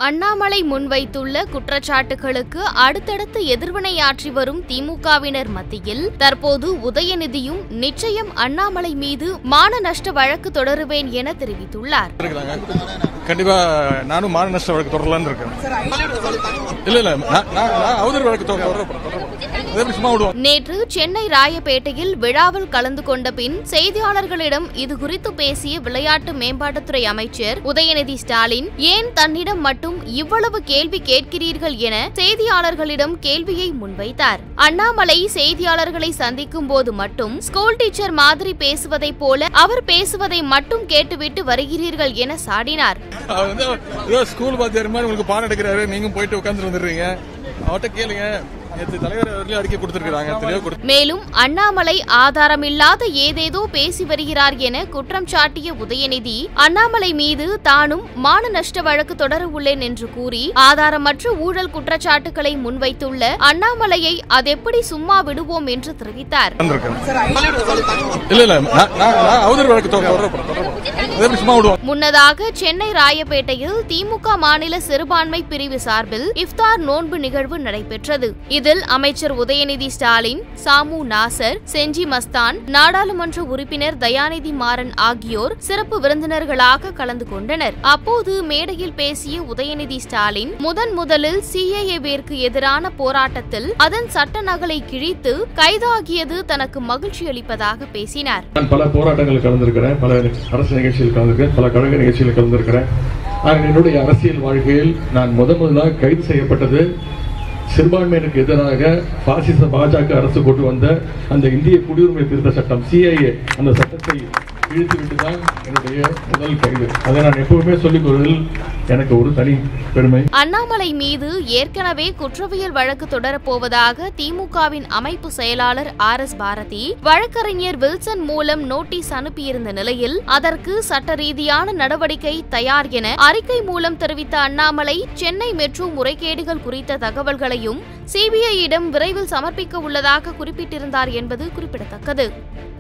அண்ணாமலை முன்வைத்துள்ள குற்றச்சாட்டுகளுக்கு அடுத்தடுத்து எதிர்வினையாற்றி வரும் திமுகவினர் மத்தியில் தற்போது உதயநிதியும் நிச்சயம் அண்ணாமலை மீது மான நஷ்ட வழக்கு தொடருவேன் என தெரிவித்துள்ளார் இருக்கிறாங்க கண்டிப்பா நானும் மான நஷ்ட வழக்கு தொடரலான்னு இருக்கேன் இல்ல இல்ல நான் நான் நான் அவதூறு வழக்கு தொடர தொடர- தொடர- அதை எப்படி சும்மா விடுவோம் நேற்று சென்னை ராயப்பேட்டையில் விழாவில் கலந்து கொண்ட பின் செய்தியாளர்களிடம் இது குறித்து பேசிய விளையாட்டு மேம்பாட்டுத்துறை அமைச்சர் உதயநிதி ஸ்டாலின் ஏன் தன்னிடம் மட்டும் இவ்வளவு கேள்வி கேட்கிறீர்கள் என செய்தியாளர்களிடம் கேள்வியை முன்வைத்தார் அண்ணாமலை செய்தியாளர்களை சந்திக்கும் போது மட்டும் ஸ்கூல் டீச்சர் மாதிரி பேசுவதைப் போல அவர் பேசுவதை மட்டும் கேட்டுவிட்டு வருகிறீர்கள் என சாடினார் அவர் வந்து ஏதோ ஸ்கூல் வாத்தியார் மாதிரி உங்களுக்கு பாடம் எடுக்கிறாரு நீங்க போயிட்டு உட்காந்துட்டு வந்துடுறீங்க அவர்கிட்ட கேளுங்க நேற்று தலைவர் அவர்களே அறிக்கை கொடுத்துருக்காங்க தெளிவாக கொடுத்து மேலும் அண்ணாமலை ஆதாரமில்லாத ஏதேதோ பேசி வருகிறார் என குற்றம் சாட்டிய உதயநிதி அண்ணாமலை மீது தானும் மான நஷ்ட வழக்கு தொடர உள்ளேன் என்று கூறி ஆதாரமற்ற ஊழல் குற்றச்சாட்டுகளை முன்வைத்துள்ள அண்ணாமலையை அதெப்படி சும்மா விடுவோம் என்று தெரிவித்தார் இருக்கேன் இல்ல இல்ல நான் நான் நான் அவதூறு வழக்கு தொடர தொடர- தொடர- அதை எப்படி சும்மா விடுவோம் முன்னதாக சென்னை ராயப்பேட்டையில் திமுக மாநில சிறுபான்மை பிரிவு சார்பில் இஃப்தார் நோன்பு நிகழ்வு நடைபெற்றது இதில் அமைச்சர் உதயநிதி ஸ்டாலின் சாமு நாசர் செஞ்சி மஸ்தான் நாடாளுமன்ற உறுப்பினர் தயாநிதி மாறன் ஆகியோர் சிறப்பு விருந்தினர்களாக கலந்து கொண்டனர் அப்போது மேடையில் பேசிய உதயநிதி ஸ்டாலின் முதன் முதலில் சிஏஏவிற்கு எதிரான போராட்டத்தில் அதன் சட்ட நகலை கிழித்து கைதாகியது தனக்கு மகிழ்ச்சி அளிப்பதாக பேசினார் நான் பல போராட்டங்களில் கலந்திருக்கிறேன் பல அரசு நிகழ்ச்சியில் கலந்திருக்கிறேன் பல கழக நிகழ்ச்சியில் கலந்திருக்கிறேன் ஆனால் என்னுடைய அரசியல் வாழ்க்கையில் நான் முத முதலாக கைது செய்யப்பட்டது சிறுபான்மையினருக்கு எதிராக பாசிச பாஜக அரசு கொண்டு வந்த அந்த இந்திய குடியுரிமை திருத்த சட்டம் சிஐஏ அந்த சட்டத்தை இழுத்துவிட்டு தான் என்னுடைய முதல் கைது அதை நான் எப்பவுமே சொல்லிக் கொள்வதில் எனக்கு ஒரு தனி பெருமை அண்ணாமலை மீது ஏற்கனவே குற்றவியல் வழக்கு தொடரப்போவதாக திமுகவின் அமைப்பு செயலாளர் ஆர் எஸ் பாரதி வழக்கறிஞர் வில்சன் மூலம் நோட்டீஸ் அனுப்பியிருந்த நிலையில் அதற்கு சட்ட ரீதியான நடவடிக்கை தயார் என அறிக்கை மூலம் தெரிவித்த அண்ணாமலை சென்னை மெட்ரோ முறைகேடுகள் குறித்த தகவல்களையும் சிபிஐயிடம் விரைவில் சமர்ப்பிக்க உள்ளதாக குறிப்பிட்டிருந்தார் என்பது குறிப்பிடத்தக்கது